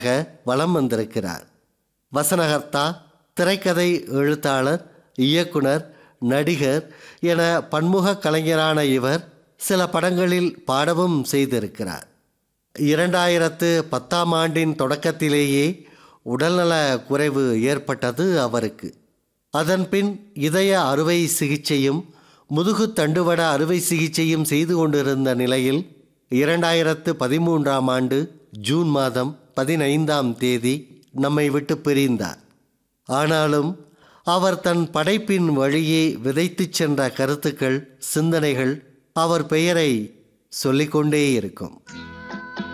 வலம் வந்திருக்கிறார் வசனகர்த்தா திரைக்கதை எழுத்தாளர் இயக்குனர் நடிகர் என பன்முக கலைஞரான இவர் சில படங்களில் பாடவும் செய்திருக்கிறார் இரண்டாயிரத்து பத்தாம் ஆண்டின் தொடக்கத்திலேயே உடல்நல குறைவு ஏற்பட்டது அவருக்கு அதன்பின் இதய அறுவை சிகிச்சையும் முதுகு தண்டுவட அறுவை சிகிச்சையும் செய்து கொண்டிருந்த நிலையில் இரண்டாயிரத்து பதிமூன்றாம் ஆண்டு ஜூன் மாதம் பதினைந்தாம் தேதி நம்மை விட்டு பிரிந்தார் ஆனாலும் அவர் தன் படைப்பின் வழியே விதைத்துச் சென்ற கருத்துக்கள் சிந்தனைகள் அவர் பெயரை சொல்லிக்கொண்டே இருக்கும்